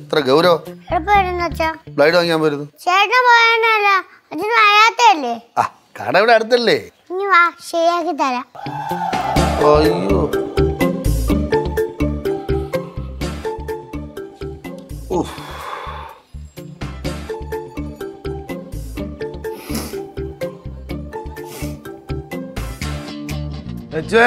ഇത്ര ഗൗരവം എവിടെ വരുന്നു അച്ഛാ ബ്ലൈഡ് വാങ്ങിയാൻ വരുന്നു ചേട്ടൻ പോയാനല്ല അച്ഛന് വയ്യാത്തല്ലേ ആ കട ഇവിടെ അടുത്തല്ലേ ഇനി വാ ശരിയാക്കി തരാം അയ്യോ ഉഫ്. ലച്ചുവേ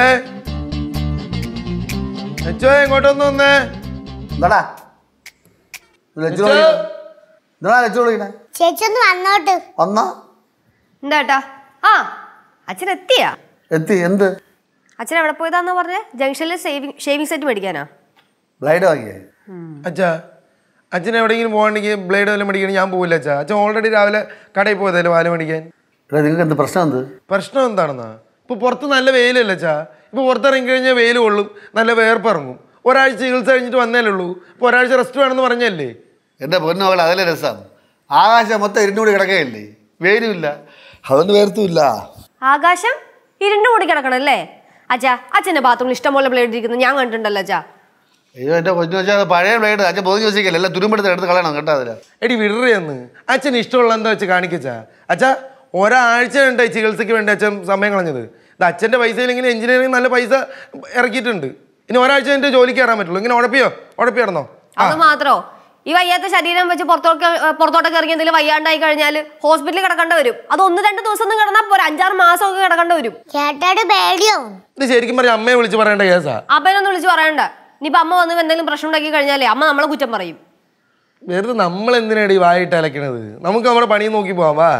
ലച്ചുവേ ഇങ്ങോട്ടൊന്ന് വന്നേ എന്താടാ ലച്ചു ലച്ചു. എന്താ ലച്ചു വിളിക്കണേ ചേച്ചി ഒന്ന് വന്നോട്ട് വന്നാ എന്താ ആ അച്ഛൻ എത്തിയാ എത്തി എന്ത് അച്ഛൻ എവിടെ പോയതാന്ന് പറഞ്ഞേ ജംഗ്ഷനിൽ സേവിങ് ഷേവിംഗ് സെറ്റ് മേടിക്കാനാ ബ്ലൈഡ് വാങ്ങിയേ അച്ഛാ അച്ഛൻ എവിടെയെങ്കിലും പോകണമെങ്കിൽ ബ്ലേഡ് വല്ലതും മേടിക്കണം ഞാൻ പോകില്ല അച്ഛാ അച്ഛൻ ഓൾറെഡി രാവിലെ കടയിൽ പോയതല്ലേ പാല് മേടിക്കാൻ എടാ നിങ്ങൾക്ക് എന്ത് പ്രശ്നം എന്ത് പ്രശ്നം എന്താണെന്നാ ഇപ്പൊ പുറത്ത് നല്ല വെയിലല്ലേ അച്ഛാ ഇപ്പൊ പുറത്തിറങ്ങി കഴിഞ്ഞാൽ വെയിൽ കൊള്ളും നല്ല വേർപ്പിറങ്ങും ഒരാഴ്ച ചികിത്സ കഴിഞ്ഞിട്ട് വന്നേ ഉള്ളൂ ഇപ്പൊ ഒരാഴ്ച റെസ്റ്റ് വേണമെന്ന് പറഞ്ഞല്ലേ എൻ്റെ പൊന്നു മകൾ അതല്ലേ രസം ആകാശം മൊത്തം ഇരുന്നൂടി കിടക്കുകയല്ലേ വെയിലുമില്ല അതുകൊണ്ട് വേർത്തുമില്ല ആകാശം ഇരുണ്ട് കൂടി കിടക്കണല്ലേ അച്ഛാ അച്ഛന്റെ ബാത്റൂമിൽ ഇഷ്ടംപോലെ ബ്ലേഡ് ഇരിക്കുന്നത് ഞാൻ കണ്ടിട്ടുണ്ടല്ലോ അച്ഛാ അയ്യോ എൻ്റെ പൊന്നു വെച്ചാൽ അത് പഴയ ബ്ലേഡ് അച്ഛൻ പൊതിഞ്ഞ് വെച്ചിരിക്കല്ലേ എല്ലാം തുരുമ്പെടുത്ത് എടുത്ത് കളയണം കേട്ടോ അതിൽ എടി വിടറിയെന്ന് അച്ഛൻ ഇഷ്ടമുള്ള എന്താ വെച്ച് കാണിക്കച്ചാ അച്ഛാ ഒരാഴ്ച ഉണ്ട് ചികിത്സയ്ക്ക് വേണ്ടി അച്ഛൻ സമയം കളഞ്ഞത് ഇത് അച്ഛൻ്റെ പൈസയിൽ ഇങ്ങനെ എഞ്ചിനീയറിംഗ് നല്ല പൈസ ഇറക്കിയിട്ടുണ്ട് ഇനി ഒരാഴ്ച എൻ്റെ ജോലിക്ക് കയറാൻ പറ്റുള്ളൂ ഇങ്ങനെ ഉടപ്പിയോ ഉടപ്പി കിടന്നോ ആ അത് മാത്രോ ഈ വയ്യാത്ത ശരീരം വെച്ച് പുറത്തോട്ട് പുറത്തോട്ടൊക്കെ ഇറങ്ങി എന്തെങ്കിലും വയ്യാണ്ടായി കഴിഞ്ഞാൽ ഹോസ്പിറ്റലിൽ കിടക്കേണ്ടി വരും അത് ഒന്ന് രണ്ട് ദിവസം ഒന്നും കിടന്നാൽ പോരാ അഞ്ചാറ് മാസം ഒക്കെ കിടക്കേണ്ടി വരും ചേട്ടായിട്ട് പേടിയാവും ഇത് ശരിക്കും പറഞ്ഞാൽ അമ്മയെ വിളിച്ച് പറയേണ്ട കേസാ അപ്പനൊന്ന് വിളിച്ച് പറയണ്ട ഇനിയിപ്പോ അമ്മ വന്ന് എന്തെങ്കിലും പ്രശ്നം ഉണ്ടാക്കി കഴിഞ്ഞാലേ അമ്മ നമ്മളെ കുറ്റം പറയും വെറുതെ നമ്മൾ എന്തിനാണ് ഈ വായിട്ട് അലക്കണത് നമുക്ക് നമ്മുടെ പണി നോക്കി പോവാം വാ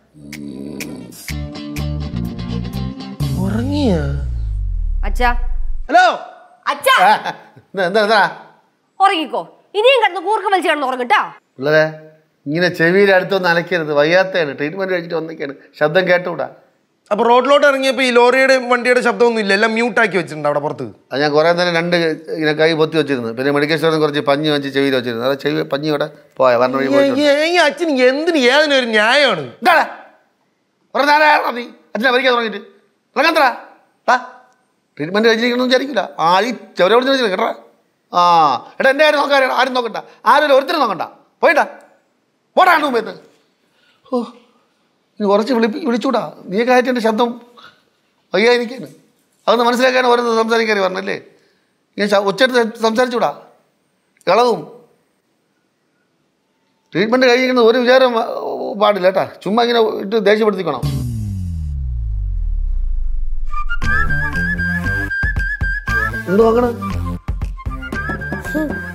ഉറങ്ങിയ അച്ഛാ ഹലോ അച്ഛാ എന്താ എന്താ എന്താ ഉറങ്ങിക്കോ ഇനിയും കിടന്ന് കൂർക്ക വലിച്ച് കിടന്ന് ഉറങ്ങട്ടാ പിള്ളേരെ ഇങ്ങനെ ചെവിയുടെ അടുത്തൊന്നും അലക്കരുത് വയ്യാത്തതാണ് ട്രീറ്റ്മെൻറ്റ് കഴിച്ചിട്ട് വന്നൊക്കെയാണ് ശബ്ദം കേട്ടുകൂടാ അപ്പൊ റോഡിലോട്ട് ഇറങ്ങിയപ്പോ ഈ ലോറിയുടെ വണ്ടിയുടെ ശബ്ദമൊന്നും ഇല്ല എല്ലാം മ്യൂട്ടാക്കി വെച്ചിട്ടുണ്ട് അവിടെ പുറത്ത് അത് ഞാൻ കുറേ നേരം രണ്ട് ഇങ്ങനെ കൈ പൊത്തി വെച്ചിരുന്നു പിന്നെ മെഡിക്കൽ സ്റ്റോറിൽ നിന്ന് കുറച്ച് പഞ്ഞി വെച്ച് ചെവിയിൽ വെച്ചിരുന്നു അത് ചെവി പഞ്ഞി ഇവിടെ പോയ വരണ വഴി പോയിട്ടുണ്ട് ഈ- ഈ അച്ഛൻ എന്തിന് ഏതിനൊരു ന്യായമാണ് എന്താണ് കുറേ നേരം ആയതാ നീ അച്ഛനെ വരിക്കാൻ തുടങ്ങിയിട്ട് ഇറങ്ങാത്തറ ആ ട്രീറ്റ്മെൻറ്റ് കഴിച്ചിരിക്കണമെന്ന് വിചാരിക്കില്ല ആ ഈ ചെവരോട് ചോദിച്ചില്ല കേട്ടോ ആ എടാ എൻ്റെ ആരും നോക്കാൻ ആരും നോക്കണ്ട ആരും ഒരുത്തരും നോക്കണ്ട പോയിട്ടാ പോടാണ്ട് മുമ്പേത്ത് ഓ നീ കുറച്ച് വിളി വിളിച്ചൂടാ നീ കയറ്റി എൻ്റെ ശബ്ദം വയ്യായിരിക്കാണ് അതൊന്ന് മനസ്സിലാക്കാൻ ഓരോന്ന് സംസാരിക്കാൻ പറഞ്ഞല്ലേ ഞാൻ ഉച്ചെടുത്ത് സംസാരിച്ചൂടാ ഇളവും ട്രീറ്റ്മെൻറ്റ് കഴിക്കുന്നത് ഒരു വിചാരം ആ, പാടില്ല കേട്ടാ ചുമ്മാ ഇങ്ങനെ ഇട്ട് ദേഷ്യപ്പെടുത്തിക്കണം എന്ത് നോക്കണം